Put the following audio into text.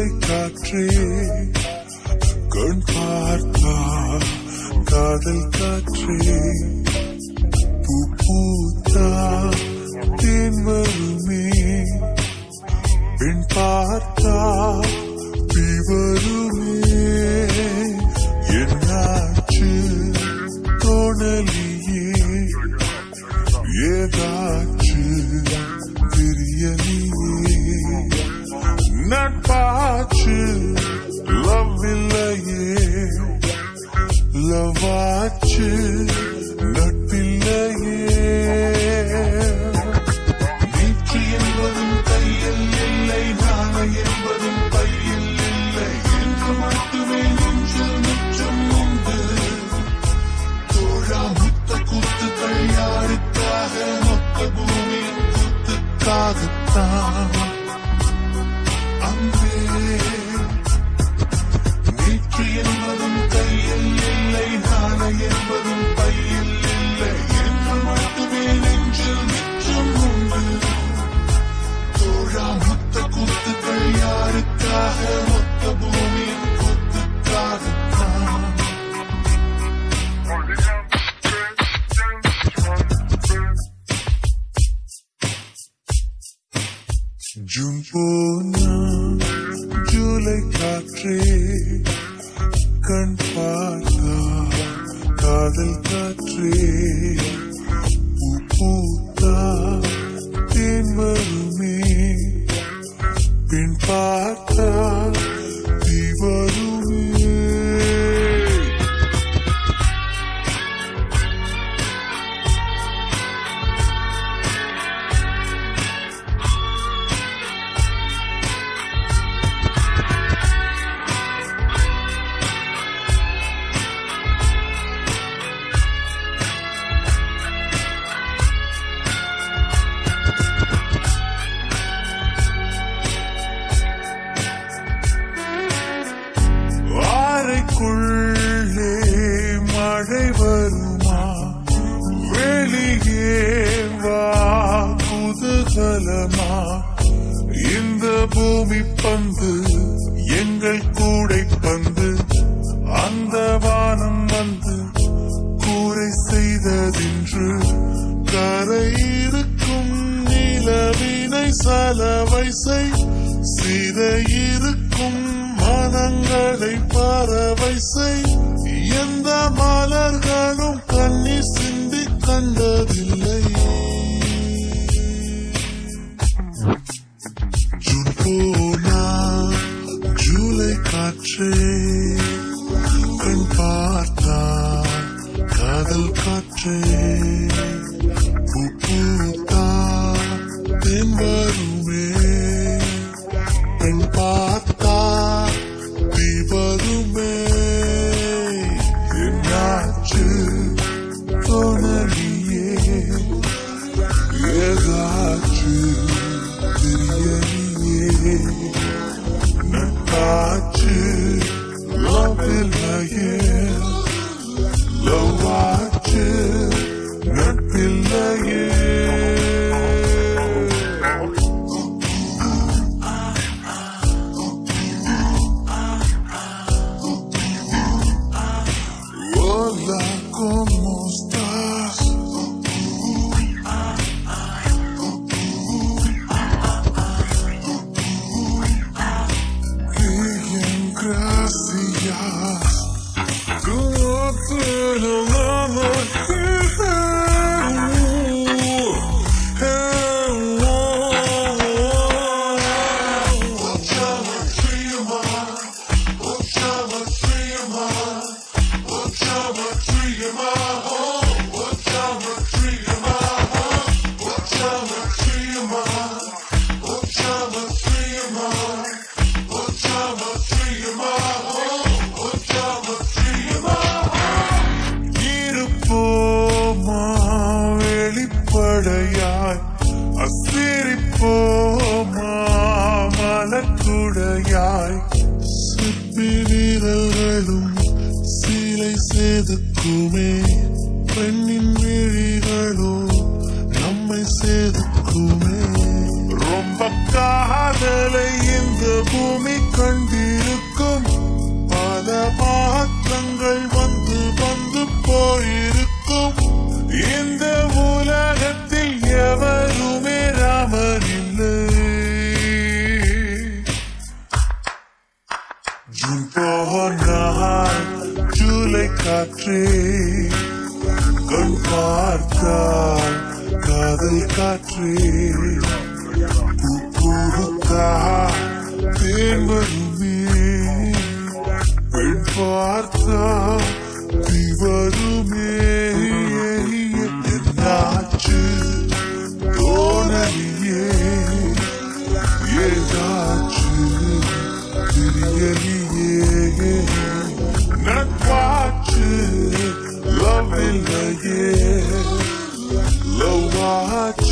ஜூலை காற்றே கண் பார்த்தா காதல் காற்றே பூ பூத்தா தேன் வருமே பெண் பார்த்தா தீ வருமே என்னாச்சு தோணலியே ஏதாச்சு தெரியலையே நட்பாச்சு லவ் இல்லையே லவ் ஆச்சு நட்பில்லையே நீச்சு என்பதும் கையில் இல்லை நாளை என்பதும் பையில் இல்லை என்று மட்டுமே நெஞ்சில் மிச்சம் உண்டு தோழா முத்த கூத்துக்கள் யாருக்காக மொத்த பூமியின் கூத்துக்காகத்தான் அன்பே நீச்சு என்பதும் கையில் இல்லை நாளை என்பதும் பையில் இல்லை என்று மட்டுமே நெஞ்சில் மிச்சம் உண்டு தோழா முத்த கூத்துக்கள் யாருக்காக மொத்த பூமியின் கூத்துக்காகத்தான் ஜூன் போனா ஜூலை காற்றே கண் பார்த்தா காதல் காற்றே பூ பூத்தா தேன் வருமே பெண் பார்த்தா தீ வருமே அறைக்குள்ளே மழை வருமா வெளியே வா குதூகலமா இந்த பூமி பந்து எங்கள் கூடை பந்து அந்த வானம் வந்து கூரை செய்ததென்று கரை இருக்கும் நிலவினை சலவை செய் சித இருக்கும் மனங்களை பறவை செய் எந்த மலர்களும் கண்ணீர் சிந்தி கண்டதில்லை ஜூன் போனா ஜூலை காற்றே கண் பார்த்தா காதல் காற்றே பூ பூத்தா தென் வருமே பெண் பார்த்தா தீ வருமே என்னாச்சு தோணலியே ஏதாச்சு தெரியலையே நட்டாச்சு லவ் இல்லையே லவ் ஆச்சு நட்பில்லையே Hola, ¿cómo estás? Bien, gracias. ¿Cómo te lo damos? இருப்போமா வெளிப்படையாய் அசிரிப்போமா மலக்குடையாய் சிப்பி வீரர்களும் சீலை செதுக்குமே பெண்ணின் விழிகளோ நம்மை செதுக்குமே ரொம்ப காதலை இந்த பூமி கண் காலங்கள் வந்து வந்து போயிருக்கும் இந்த உலகத்தில் எவருமே ராமர் இல்லை ஜூன் போனால் ஜூலை காற்றே கண் பார்த்தால் காதல் காற்றே பூக்கா தேன் வருமே பெண் பார்த்தா தீ வருமே என்னாச்சு தோணலியே ஏதாச்சு தெரியலையே நட்பாச்சு லவ் இல்லையே லவ் ஆச்சு